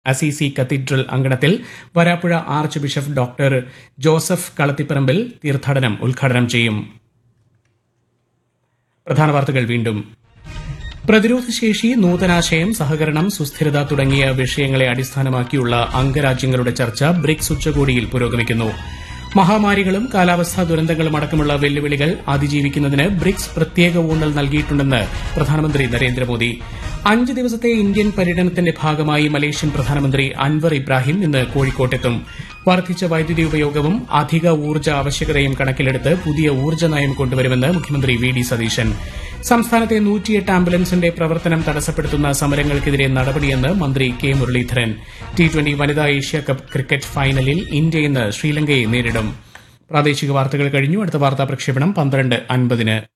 Assisi cathedral അങ്കണത്തിൽ Varapuzha archbishop doctor Joseph Kalathiparambil തീർത്ഥാടനം ഉദ്ഘാടനം ചെയ്യും പ്രധാന വാർത്തകൾ വീണ്ടും പ്രതിരോധശേഷി നൂതനാശയം സഹകരണം സുസ്ഥിരത തുടങ്ങിയ വിഷയങ്ങളെ അടിസ്ഥാനമാക്കിയുള്ള അംഗരാജ്യങ്ങളുടെ ചർച്ച ബ്രിക്സ് ഉച്ചകോടിയിൽ പുരോഗമിക്കുന്നു മഹാമാരികളും കാലാവസ്ഥാ ദുരന്തങ്ങളും അടക്കമുള്ള വെല്ലുവിളികൾ അതിജീവിക്കുന്നതിന് ബ്രിക്സ് പ്രത്യേക ഊന്നൽ നൽകിയിട്ടുണ്ടെന്ന് പ്രധാനമന്ത്രി നരേന്ദ്രമോദി അഞ്ച് ദിവസത്തെ ഇന്ത്യൻ പര്യടനത്തിന്റെ ഭാഗമായി മലേഷ്യൻ പ്രധാനമന്ത്രി അൻവർ ഇബ്രാഹിം ഇന്ന് കോഴിക്കോട്ടെത്തും വർദ്ധിച്ച വൈദ്യുതി ഉപയോഗവും അധിക ഊർജ്ജ ആവശ്യകതയും കണക്കിലെടുത്ത് പുതിയ ഊർജ്ജ നയം കൊണ്ടുവരുമെന്ന് മുഖ്യമന്ത്രി വി ഡി സതീശൻ സംസ്ഥാനത്തെ നൂറ്റിയെട്ട് ആംബുലൻസിന്റെ പ്രവർത്തനം തടസ്സപ്പെടുത്തുന്ന സമരങ്ങൾക്കെതിരെ നടപടിയെന്ന് മന്ത്രി കെ മുരളീധരൻ ടി ട്വന്റി വനിതാ ഏഷ്യ കപ്പ് ക്രിക്കറ്റ് ഫൈനലിൽ ഇന്ത്യ ഇന്ന് ശ്രീലങ്കയെ നേരിടും പ്രാദേശിക വാർത്തകൾ കഴിഞ്ഞു അടുത്ത വാർത്താ പ്രക്ഷേപണം പന്ത്രണ്ട് അൻപതിന്